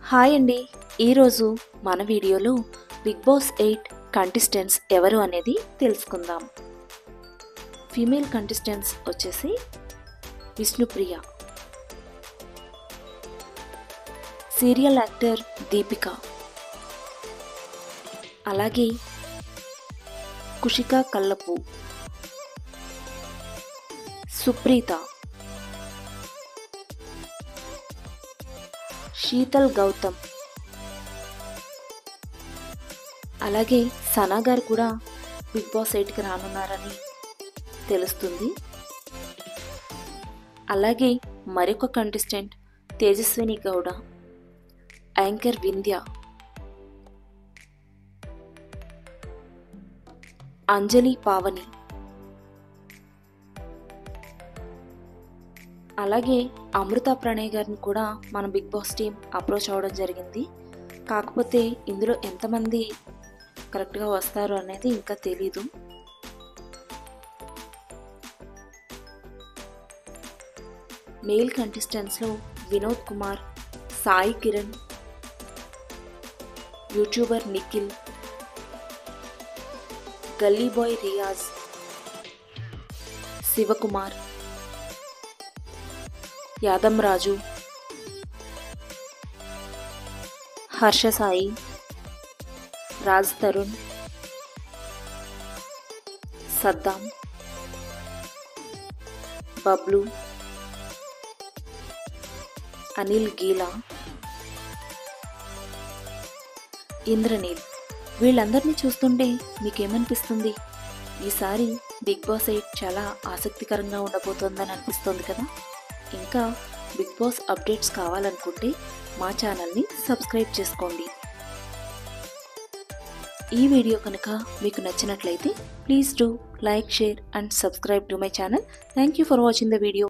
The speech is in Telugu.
హాయ్ అండి ఈరోజు మన వీడియోలో బిగ్ బాస్ ఎయిట్ కంటెస్టెంట్స్ ఎవరు అనేది తెలుసుకుందాం ఫీమేల్ కంటెస్టెంట్స్ వచ్చేసి విష్ణుప్రియ సీరియల్ యాక్టర్ దీపిక అలాగే కుషిక కల్లపు సుప్రీత శీతల్ గౌతమ్ అలాగే సనా గారు కూడా బిగ్ బాస్ ఎయిట్కి రానున్నారని తెలుస్తుంది అలాగే మరొక కంటెస్టెంట్ తేజస్విని గౌడ యాంకర్ వింధ్య అంజలి పావని అలాగే అమృత ప్రణయ్ గారిని కూడా మన బిగ్ బాస్ టీం అప్రోచ్ అవ్వడం జరిగింది కాకపోతే ఇందులో ఎంతమంది కరెక్ట్గా వస్తారు అనేది ఇంకా తెలీదు మేల్ కంటెస్టెంట్స్లో వినోద్ కుమార్ సాయి కిరణ్ యూట్యూబర్ నిఖిల్ గల్లీ బాయ్ రియాజ్ శివకుమార్ యాదం రాజు హర్ష సాయి రాజ్ తరుణ్ సద్దాం బబ్లు అనిల్ గీలా ఇంద్రనీల్ వీళ్ళందరినీ చూస్తుంటే మీకేమనిపిస్తుంది ఈసారి బిగ్ బాస్ ఎయిట్ చాలా ఆసక్తికరంగా ఉండబోతోందని అనిపిస్తుంది కదా ఇంకా బిగ్ బాస్ అప్డేట్స్ కావాలనుకుంటే మా ఛానల్ని సబ్స్క్రైబ్ చేసుకోండి ఈ వీడియో కనుక మీకు నచ్చినట్లయితే please do like share and subscribe to my channel thank you for watching the video